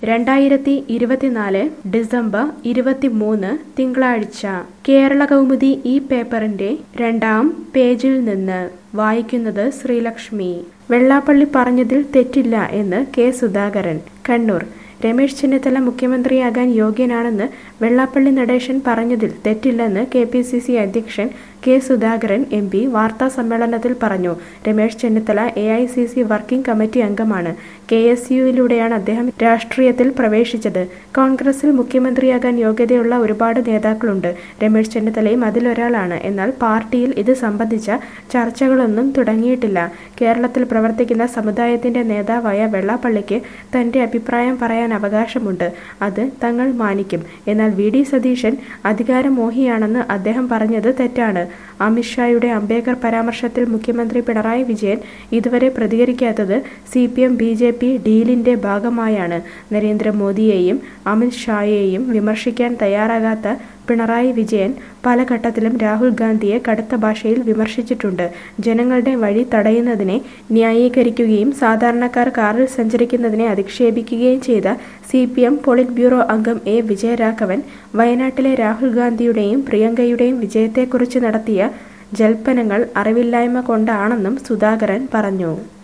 രണ്ടായിരത്തി ഇരുപത്തിനാല് ഡിസംബർ ഇരുപത്തിമൂന്ന് തിങ്കളാഴ്ച കേരള കൗമുദി ഈ പേപ്പറിന്റെ രണ്ടാം പേജിൽ നിന്ന് വായിക്കുന്നത് ശ്രീലക്ഷ്മി വെള്ളാപ്പള്ളി പറഞ്ഞതിൽ തെറ്റില്ല എന്ന് കെ സുധാകരൻ കണ്ണൂർ രമേശ് ചെന്നിത്തല മുഖ്യമന്ത്രിയാകാൻ യോഗ്യനാണെന്ന് വെള്ളാപ്പള്ളി നടേശൻ പറഞ്ഞതിൽ തെറ്റില്ലെന്ന് കെ പി സി സി അധ്യക്ഷൻ കെ സുധാകരൻ എം പി വാർത്താ സമ്മേളനത്തിൽ പറഞ്ഞു Ramesh Chennithala A I C C working committee അംഗമാണ് കെ എസ് യുയിലൂടെയാണ് അദ്ദേഹം രാഷ്ട്രീയത്തിൽ പ്രവേശിച്ചത് കോൺഗ്രസിൽ മുഖ്യമന്ത്രിയാകാൻ യോഗ്യതയുള്ള ഒരുപാട് നേതാക്കളുണ്ട് രമേശ് ചെന്നിത്തലയും അതിലൊരാളാണ് എന്നാൽ പാർട്ടിയിൽ ഇത് സംബന്ധിച്ച ചർച്ചകളൊന്നും തുടങ്ങിയിട്ടില്ല കേരളത്തിൽ പ്രവർത്തിക്കുന്ന സമുദായത്തിന്റെ നേതാവായ വെള്ളാപ്പള്ളിക്ക് തന്റെ അഭിപ്രായം പറയാൻ അവകാശമുണ്ട് അത് തങ്ങൾ മാനിക്കും എന്നാൽ വി ഡി സതീശൻ അധികാരമോഹിയാണെന്ന് അദ്ദേഹം പറഞ്ഞത് തെറ്റാണ് അമിത്ഷായുടെ അംബേദ്കർ പരാമർശത്തിൽ മുഖ്യമന്ത്രി പിണറായി വിജയൻ ഇതുവരെ പ്രതികരിക്കാത്തത് C P M B J P ഡീലിന്റെ ഭാഗമായാണ് നരേന്ദ്രമോദിയെയും അമിത് ഷായെയും വിമർശിക്കാൻ തയ്യാറാകാത്ത പിണറായി വിജയൻ പല ഘട്ടത്തിലും രാഹുൽ ഗാന്ധിയെ കടുത്ത ഭാഷയിൽ വിമർശിച്ചിട്ടുണ്ട് ജനങ്ങളുടെ വഴി തടയുന്നതിനെ ന്യായീകരിക്കുകയും സാധാരണക്കാർ കാറിൽ സഞ്ചരിക്കുന്നതിനെ അധിക്ഷേപിക്കുകയും ചെയ്ത C P M politburo അംഗം എ വിജയരാഘവൻ വയനാട്ടിലെ രാഹുൽ ഗാന്ധിയുടെയും പ്രിയങ്കയുടെയും വിജയത്തെക്കുറിച്ച് നടത്തിയ ജൽപ്പനങ്ങൾ അറിവില്ലായ്മ കൊണ്ടാണെന്നും സുധാകരൻ പറഞ്ഞു